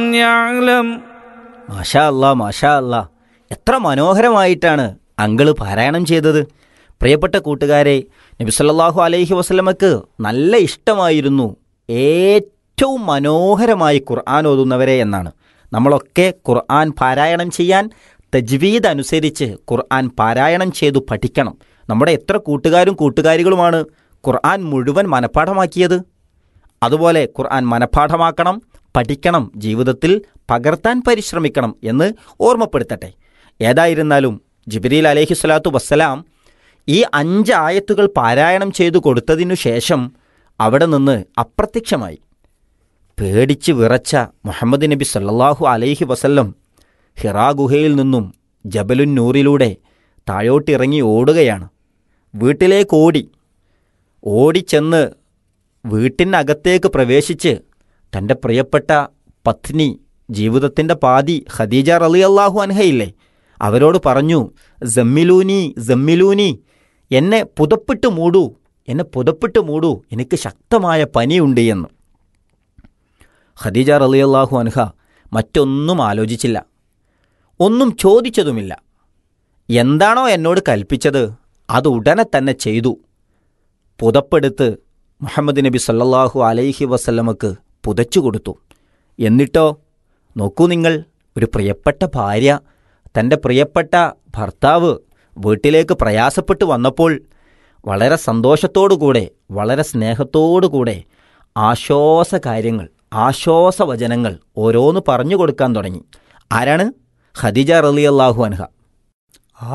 يعلم മാഷാ അല്ലാ മാഷാ അല്ലാ എത്ര മനോഹരമായിട്ടാണ് അങ്കിള് പാരായണം ചെയ്തത് പ്രിയപ്പെട്ട കൂട്ടുകാരെ നബി സല്ലല്ലാഹു അലൈഹി വസല്ലമക്ക് നല്ല ഇഷ്ടമായിരുന്നു ഏറ്റവും മനോഹരമായി ഖുർആൻ ഓതുന്നവരെ എന്നാണ് നമ്മളൊക്കെ ഖുർആൻ പാരായണം ചെയ്യാൻ തജ്വീദ് അനുസരിച്ച് ഖുർആൻ പാരായണം ചെയ്തു പഠിക്കണം നമ്മുടെ എത്ര കൂട്ടുകാരും കൂട്ടുകാരികളുമാണ് ഖുർആൻ മുഴുവൻ മനഃപ്പാഠമാക്കിയത് അതുപോലെ ഖുർആൻ മനഃപ്പാഠമാക്കണം പഠിക്കണം ജീവിതത്തിൽ പകർത്താൻ പരിശ്രമിക്കണം എന്ന് ഓർമ്മപ്പെടുത്തട്ടെ ഏതായിരുന്നാലും ജിബ്രീൽ അലൈഹി സ്വലാത്തു വസ്സലാം ഈ അഞ്ച് ആയത്തുകൾ പാരായണം ചെയ്തു കൊടുത്തതിനു ശേഷം അവിടെ നിന്ന് അപ്രത്യക്ഷമായി പേടിച്ച് വിറച്ച മുഹമ്മദ് നബി സല്ലല്ലാഹു അലൈഹി വസല്ലം ഹിറാ ഗുഹയിൽ നിന്നും ജബലുൻ നൂറിലൂടെ താഴോട്ടിറങ്ങി ഓടുകയാണ് വീട്ടിലേക്ക് ഓടി ഓടിച്ചെന്ന് വീട്ടിനകത്തേക്ക് പ്രവേശിച്ച് തൻ്റെ പ്രിയപ്പെട്ട പത്നി ജീവിതത്തിൻ്റെ പാതി ഖദീജ റലി അള്ളാഹു അൻഹയില്ലേ അവരോട് പറഞ്ഞു ജമ്മിലൂനി ജമ്മിലൂനി എന്നെ പുതപ്പിട്ട് മൂടൂ എന്നെ പുതപ്പിട്ട് മൂടൂ എനിക്ക് ശക്തമായ പനിയുണ്ട് എന്ന് ഖദീജ റലി അള്ളാഹു അൻഹ മറ്റൊന്നും ആലോചിച്ചില്ല ഒന്നും ചോദിച്ചതുമില്ല എന്താണോ എന്നോട് കൽപ്പിച്ചത് അത് ഉടനെ തന്നെ ചെയ്തു പുതപ്പെടുത്ത് മുഹമ്മദ് നബി സല്ലല്ലാഹു അലൈഹി വസല്ലമക്ക് പുതച്ചു കൊടുത്തു എന്നിട്ടോ നോക്കൂ നിങ്ങൾ ഒരു പ്രിയപ്പെട്ട ഭാര്യ തൻ്റെ പ്രിയപ്പെട്ട ഭർത്താവ് വീട്ടിലേക്ക് പ്രയാസപ്പെട്ട് വന്നപ്പോൾ വളരെ സന്തോഷത്തോടുകൂടെ വളരെ സ്നേഹത്തോടുകൂടെ ആശ്വാസ കാര്യങ്ങൾ ആശ്വാസവചനങ്ങൾ ഓരോന്ന് പറഞ്ഞു കൊടുക്കാൻ തുടങ്ങി ആരാണ് ഖദീജ റളിയല്ലാഹു അൻഹ